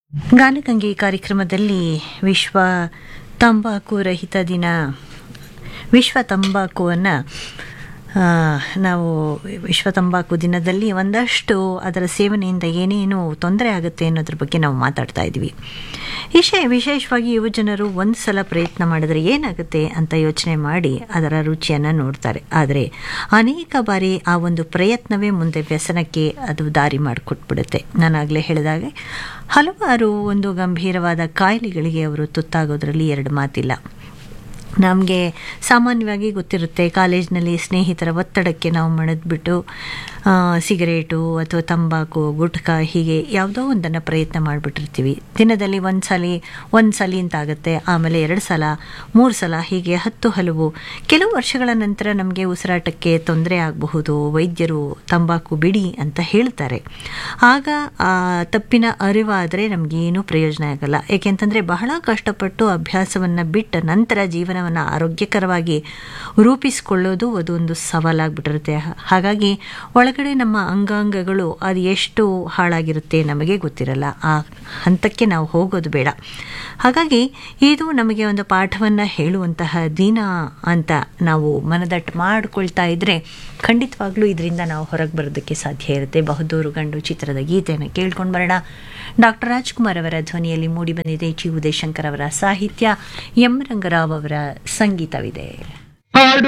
ಗಾನಗಂಗೆ ಕಾರ್ಯಕ್ರಮದಲ್ಲಿ ವಿಶ್ವ ತಂಬಾಕು ರಹಿತ ದಿನ ವಿಶ್ವ ತಂಬಾಕುವನ್ನು ನಾವು ವಿಶ್ವ ತಂಬಾಕು ದಿನದಲ್ಲಿ ಒಂದಷ್ಟು ಅದರ ಸೇವನೆಯಿಂದ ಏನೇನು ತೊಂದರೆ ಆಗುತ್ತೆ ಅನ್ನೋದ್ರ ಬಗ್ಗೆ ನಾವು ಮಾತಾಡ್ತಾ ಇದ್ವಿ ವಿಷಯ ವಿಶೇಷವಾಗಿ ಯುವಜನರು ಒಂದು ಸಲ ಪ್ರಯತ್ನ ಮಾಡಿದ್ರೆ ಏನಾಗುತ್ತೆ ಅಂತ ಯೋಚನೆ ಮಾಡಿ ಅದರ ರುಚಿಯನ್ನು ನೋಡ್ತಾರೆ ಆದರೆ ಅನೇಕ ಬಾರಿ ಆ ಒಂದು ಪ್ರಯತ್ನವೇ ಮುಂದೆ ವ್ಯಸನಕ್ಕೆ ಅದು ದಾರಿ ಮಾಡಿಕೊಟ್ಬಿಡುತ್ತೆ ನಾನಾಗಲೇ ಹೇಳಿದಾಗೆ ಹಲವಾರು ಒಂದು ಗಂಭೀರವಾದ ಕಾಯಿಲೆಗಳಿಗೆ ಅವರು ತುತ್ತಾಗೋದ್ರಲ್ಲಿ ಎರಡು ಮಾತಿಲ್ಲ ನಮಗೆ ಸಾಮಾನ್ಯವಾಗಿ ಗೊತ್ತಿರುತ್ತೆ ಕಾಲೇಜ್ನಲ್ಲಿ ಸ್ನೇಹಿತರ ಒತ್ತಡಕ್ಕೆ ನಾವು ಮಣಿದ್ಬಿಟ್ಟು ಸಿಗರೇಟು ಅಥವಾ ತಂಬಾಕು ಗುಟ್ಕಾ ಹೀಗೆ ಯಾವುದೋ ಒಂದನ್ನು ಪ್ರಯತ್ನ ಮಾಡಿಬಿಟ್ಟಿರ್ತೀವಿ ದಿನದಲ್ಲಿ ಒಂದು ಸಲ ಒಂದು ಸಲ ಅಂತ ಆಗುತ್ತೆ ಆಮೇಲೆ ಎರಡು ಸಲ ಮೂರು ಸಲ ಹೀಗೆ ಹತ್ತು ಹಲವು ಕೆಲವು ವರ್ಷಗಳ ನಂತರ ನಮಗೆ ಉಸಿರಾಟಕ್ಕೆ ತೊಂದರೆ ಆಗಬಹುದು ವೈದ್ಯರು ತಂಬಾಕು ಬಿಡಿ ಅಂತ ಹೇಳ್ತಾರೆ ಆಗ ಆ ತಪ್ಪಿನ ಅರಿವಾದರೆ ನಮಗೇನು ಪ್ರಯೋಜನ ಆಗಲ್ಲ ಏಕೆಂತಂದರೆ ಬಹಳ ಕಷ್ಟಪಟ್ಟು ಅಭ್ಯಾಸವನ್ನು ಬಿಟ್ಟ ನಂತರ ಜೀವನವನ್ನು ಆರೋಗ್ಯಕರವಾಗಿ ರೂಪಿಸಿಕೊಳ್ಳೋದು ಅದೊಂದು ಸವಾಲಾಗ್ಬಿಟ್ಟಿರುತ್ತೆ ಹಾಗಾಗಿ ಒಳಗಡೆ ನಮ್ಮ ಅಂಗಾಂಗಗಳು ಅದು ಎಷ್ಟು ಹಾಳಾಗಿರುತ್ತೆ ನಮಗೆ ಗೊತ್ತಿರಲ್ಲ ಆ ಹಂತಕ್ಕೆ ನಾವು ಹೋಗೋದು ಬೇಡ ಹಾಗಾಗಿ ಇದು ನಮಗೆ ಒಂದು ಪಾಠವನ್ನು ಹೇಳುವಂತಹ ದಿನ ಅಂತ ನಾವು ಮನದಟ್ಟು ಮಾಡಿಕೊಳ್ತಾ ಇದ್ದರೆ ಖಂಡಿತವಾಗ್ಲೂ ಇದರಿಂದ ನಾವು ಹೊರಗೆ ಬರೋದಕ್ಕೆ ಸಾಧ್ಯ ಇರುತ್ತೆ ಬಹುದೂರು ಗಂಡು ಚಿತ್ರದ ಗೀತೆಯನ್ನು ಕೇಳ್ಕೊಂಡು ಬರೋಣ ಡಾಕ್ಟರ್ ರಾಜ್ಕುಮಾರ್ ಅವರ ಧ್ವನಿಯಲ್ಲಿ ಮೂಡಿಬಂದಿದೆ ಚಿ ಉದಯಶಂಕರ್ ಅವರ ಸಾಹಿತ್ಯ ಎಂ ರಂಗರಾವ್ ಅವರ ಸಂಗೀತವಿದೆ